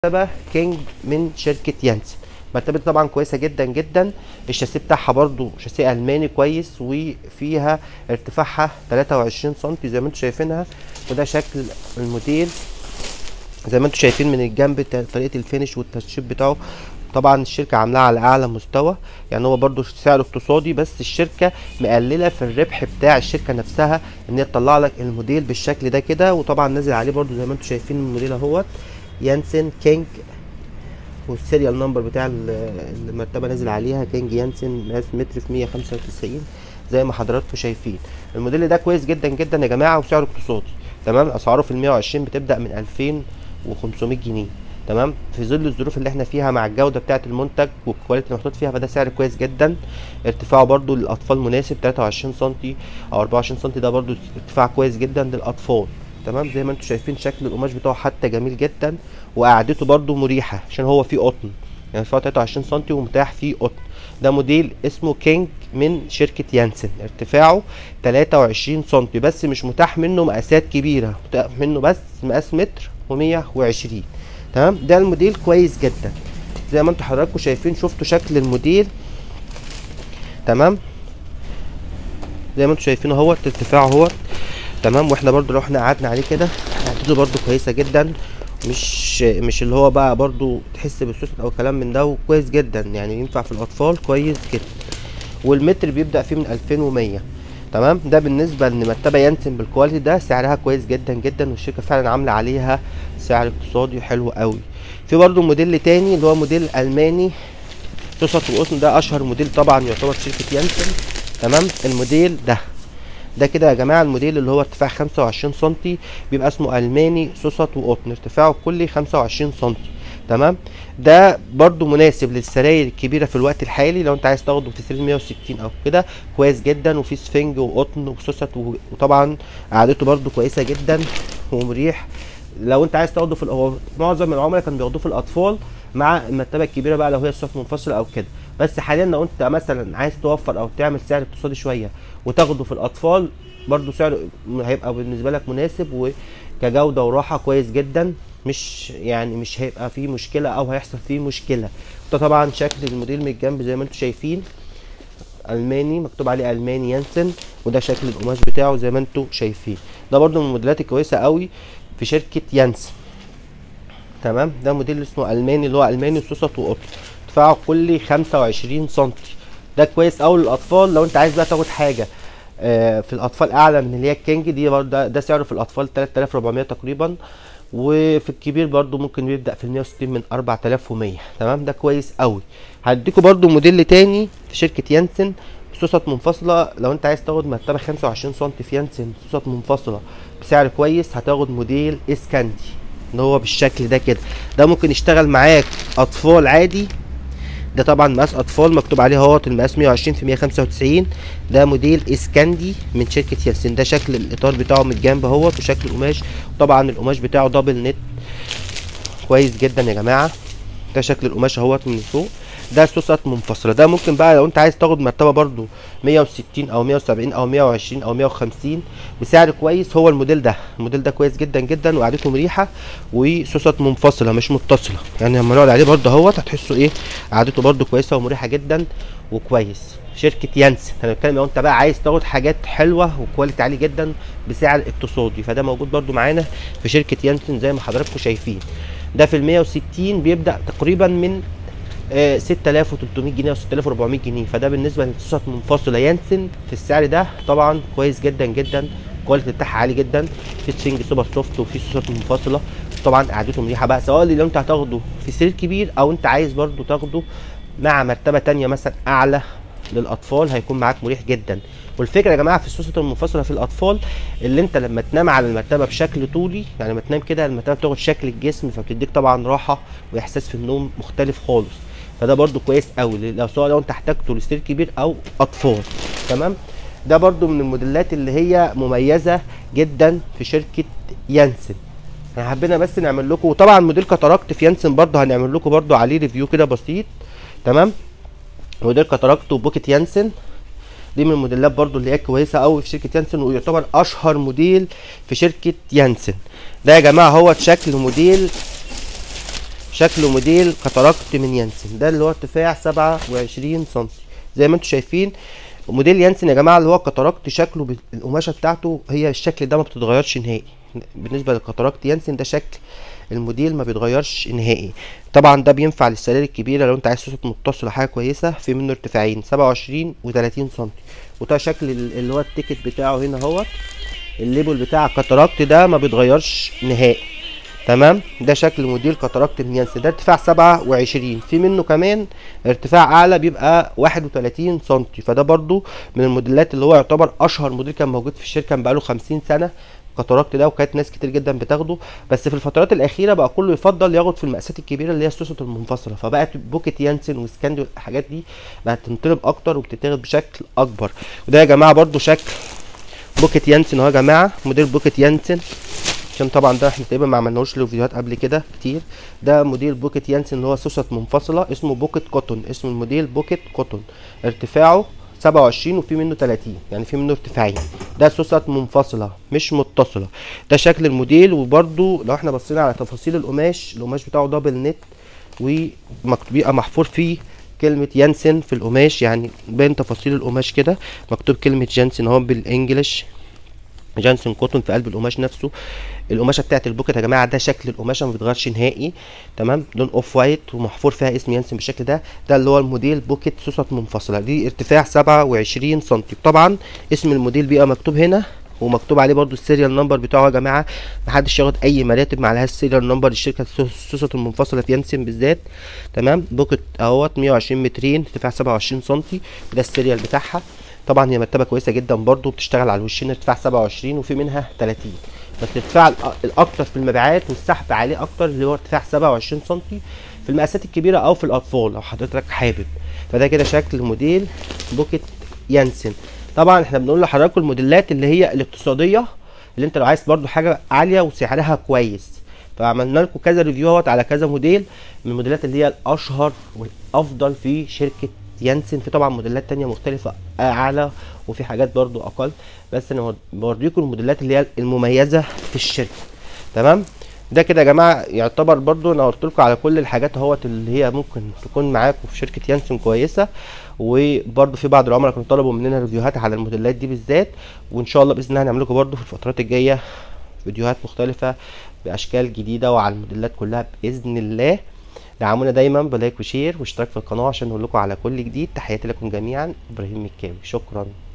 مرتبه كينج من شركه يانسن مرتبه طبعا كويسه جدا جدا الشاسيه بتاعها برضو شاسيه الماني كويس وفيها ارتفاعها 23 سم زي ما انتم شايفينها وده شكل الموديل زي ما انتم شايفين من الجنب ت- طريقه الفينش والتشطيب بتاعه طبعا الشركه عاملاها على اعلى مستوى يعني هو برضو سعره اقتصادي بس الشركه مقلله في الربح بتاع الشركه نفسها ان هي تطلع لك الموديل بالشكل ده كده وطبعا نازل عليه برضو زي ما انتم شايفين الموديل اهوت يانسن كينج والسيريال نمبر بتاع ال- المرتبه نازل عليها كينج يانسن مقاس متر في 195 زي ما حضراتكم شايفين الموديل ده كويس جدا جدا يا جماعه وسعره اقتصادي تمام اسعاره في ال 120 بتبدا من 2500 جنيه تمام في ظل الظروف اللي احنا فيها مع الجوده بتاعه المنتج والكواليتي اللي محطوط فيها فده سعر كويس جدا ارتفاعه برضو للاطفال مناسب 23 سم او 24 سم ده برضو ارتفاع كويس جدا للاطفال تمام زي ما انتم شايفين شكل القماش بتاعه حتى جميل جدا وقعدته برضو مريحه عشان هو فيه قطن يعني ارتفاعه 23 سم ومتاح فيه قطن ده موديل اسمه كينج من شركه يانسن ارتفاعه 23 سم بس مش متاح منه مقاسات كبيره متاح منه بس مقاس متر و120 تمام ده الموديل كويس جدا زي ما انتم حضراتكم شايفين شفتوا شكل الموديل تمام زي ما انتم شايفين اهوت ارتفاعه اهوت تمام واحنا برضو لو احنا قعدنا عليه كده قعدته برضو كويسه جدا مش مش اللي هو بقى برضو تحس بالسوست او كلام من ده وكويس جدا يعني ينفع في الاطفال كويس جدا والمتر بيبدا فيه من 2100 تمام ده بالنسبه ان مرتبه ينسن بالكواليتي ده سعرها كويس جدا جدا والشركه فعلا عامله عليها سعر اقتصادي حلو قوي في برضو موديل تاني اللي هو موديل الماني توسط وقطن ده اشهر موديل طبعا يعتبر في شركه ينسن تمام الموديل ده ده كده يا جماعه الموديل اللي هو ارتفاع 25 سم بيبقى اسمه الماني سوسط وقطن ارتفاعه الكلي 25 سم تمام ده برضو مناسب للسراير الكبيره في الوقت الحالي لو انت عايز تاخده في سرير 160 او كده كويس جدا وفي سفنج وقطن وسوست و- وطبعا قعدته برضو كويسه جدا ومريح لو انت عايز تاخده في ال- هو معظم العملاء كانوا بياخدوه في الاطفال مع المرتبه الكبيره بقى لو هي الصف منفصل او كده بس حاليا لو انت مثلا عايز توفر او تعمل سعر اقتصادي شويه وتاخده في الاطفال برضو سعره هيبقى بالنسبه لك مناسب وكجوده وراحه كويس جدا مش يعني مش هيبقى فيه مشكله او هيحصل فيه مشكله ده طبعا شكل الموديل من الجنب زي ما انتم شايفين الماني مكتوب عليه الماني يانسن وده شكل القماش بتاعه زي ما انتم شايفين ده برضو من الموديلات الكويسه قوي في شركه يانسن تمام ده موديل اسمه الماني اللي هو الماني سوسط وقطن ارتفاعه كلي 25 سم ده كويس قوي للاطفال لو انت عايز بقى تاخد حاجه آه، في الاطفال اعلى من اللي هي الكينج دي برضه ده, ده سعره في الاطفال 3400 تقريبا وفي الكبير برضو ممكن يبدا في ال 160 من 4100 تمام ده كويس قوي هديكوا برضو موديل تاني في شركه يانسن سوست منفصله لو انت عايز تاخد مرتبه 25 سم في يانسن سوست منفصله بسعر كويس هتاخد موديل اسكاندي اللي هو بالشكل ده كده ده ممكن يشتغل معاك اطفال عادي ده طبعا مقاس اطفال مكتوب عليه اهوت المقاس 120 في 195 ده موديل اسكاندي من شركه ياسين ده شكل الاطار بتاعه من الجنب اهوت وشكل القماش طبعا القماش بتاعه دبل نت كويس جدا يا جماعه ده شكل القماش اهوت من فوق ده سوست منفصله ده ممكن بقى لو انت عايز تاخد مرتبه برضو 160 او 170 او 120 او 150 بسعر كويس هو الموديل ده الموديل ده كويس جدا جدا وقعدته مريحه وسوست منفصله مش متصله يعني لما نقعد عليه برضو اهوت هتحسوا ايه قعدته برضو كويسه ومريحه جدا وكويس شركه يانسن انا بتكلم لو انت بقى عايز تاخد حاجات حلوه وكواليتي عالي جدا بسعر اقتصادي فده موجود برضو معانا في شركه يانسن زي ما حضراتكم شايفين ده في ال 160 بيبدا تقريبا من آه، 6300 جنيه او 6400 جنيه فده بالنسبه للصوصات منفصله يانسن في السعر ده طبعا كويس جدا جدا الكواليتي بتاعها عالي جدا في سفنج سوبر سوفت وفي صوصات منفصله طبعا قعدته مريحه بقى سواء لو انت هتاخده في سرير كبير او انت عايز برضو تاخده مع مرتبه تانية مثلا اعلى للاطفال هيكون معاك مريح جدا والفكره يا جماعه في السوسه المنفصله في الاطفال اللي انت لما تنام على المرتبه بشكل طولي يعني لما تنام كده المرتبه بتاخد شكل الجسم فبتديك طبعا راحه واحساس في النوم مختلف خالص فده برضو كويس قوي لو سواء لو انت احتاجته لسرير كبير او اطفال تمام ده برضو من الموديلات اللي هي مميزه جدا في شركه يانسن احنا حبينا بس نعمل لكم وطبعا موديل كاتاراكت في يانسن برضو هنعمل لكم برضو عليه ريفيو كده بسيط تمام موديل كاتاراكت وبوكيت يانسن دي من الموديلات برضو اللي هي كويسه قوي في شركه يانسن ويعتبر اشهر موديل في شركه يانسن ده يا جماعه هو شكل موديل شكل موديل كاتاراكت من يانسن ده اللي هو ارتفاع 27 سم زي ما انتم شايفين موديل يانسن يا جماعه اللي هو كاتاراكت شكله بال- القماشه بتاعته هي الشكل ده ما بتتغيرش نهائي بالنسبه للكاتاراكت يانسن ده شكل الموديل ما بيتغيرش نهائي طبعا ده بينفع للسراير الكبيره لو انت عايز صوت متصل حاجه كويسه في منه ارتفاعين 27 و30 سم وده شكل ال- اللي هو التيكت بتاعه هنا اهوت الليبل بتاع الكاتاراكت ده ما بيتغيرش نهائي تمام ده شكل موديل كاتاراكت من يانسن ده ارتفاع 27 في منه كمان ارتفاع اعلى بيبقى 31 سم فده برضو من الموديلات اللي هو يعتبر اشهر موديل كان موجود في الشركه كان بقاله 50 سنه كاتاراكت ده وكانت ناس كتير جدا بتاخده بس في الفترات الاخيره بقى كله يفضل ياخد في المقاسات الكبيره اللي هي السوست المنفصله فبقت بوكيت يانسن وسكاندي والحاجات دي بقت تنطلب اكتر وبتتاخد بشكل اكبر وده يا جماعه برضو شكل بوكيت يانسن اهو يا جماعه موديل بوكيت يانسن عشان طبعا ده احنا تقريبا ما عملناهوش له فيديوهات قبل كده كتير ده موديل بوكيت يانسن اللي هو سوست منفصله اسمه بوكيت كوتون اسم الموديل بوكيت كوتون ارتفاعه 27 وفي منه 30 يعني في منه ارتفاعين ده سوست منفصله مش متصله ده شكل الموديل وبرده لو احنا بصينا على تفاصيل القماش القماش بتاعه دبل نت ومكتوب بيبقى محفور فيه كلمة يانسن في القماش يعني باين تفاصيل القماش كده مكتوب كلمة جانسن اهو بالانجلش جانسون كوتون في قلب القماش نفسه القماشه بتاعت البوكيت يا جماعه ده شكل القماشه ما بيتغيرش نهائي تمام لون اوف وايت ومحفور فيها اسم يانسن بالشكل ده ده اللي هو الموديل بوكيت سوست منفصله دي ارتفاع 27 سم طبعا اسم الموديل بيبقى مكتوب هنا ومكتوب عليه برضو السيريال نمبر بتاعه يا جماعه محدش ياخد اي مراتب ما عليهاش السيريال نمبر الشركه السوست المنفصله في يانسن بالذات تمام بوكيت اهوت 120 مترين ارتفاع 27 سم ده السيريال بتاعها طبعا هي مرتبه كويسه جدا برضو بتشتغل على الوشين ارتفاع 27 وفي منها 30 بس الارتفاع الأ- الاكتر في المبيعات والسحب عليه اكتر اللي هو ارتفاع 27 سم في المقاسات الكبيره او في الاطفال لو حضرتك حابب فده كده شكل موديل بوكيت يانسن طبعا احنا بنقول لحضراتكم الموديلات اللي هي الاقتصاديه اللي انت لو عايز برضو حاجه عاليه وسعرها كويس فعملنا لكم كذا ريفيو اهوت على كذا موديل من الموديلات اللي هي الاشهر والافضل في شركه يانسن في طبعا موديلات تانية مختلفة أعلى وفي حاجات برضو أقل بس أنا بوريكم الموديلات اللي هي المميزة في الشركة تمام ده كده يا جماعة يعتبر برضو أنا قلت لكم على كل الحاجات اهوت اللي هي ممكن تكون معاكم في شركة يانسن كويسة وبرضو في بعض العملاء كانوا طلبوا مننا ريفيوهات على الموديلات دي بالذات وإن شاء الله بإذن الله هنعمل لكم برضو في الفترات الجاية فيديوهات مختلفة بأشكال جديدة وعلى الموديلات كلها بإذن الله دعمونا دايما بلايك وشير واشتراك في القناة عشان نقول لكم على كل جديد تحياتي لكم جميعا ابراهيم مكاوي شكرا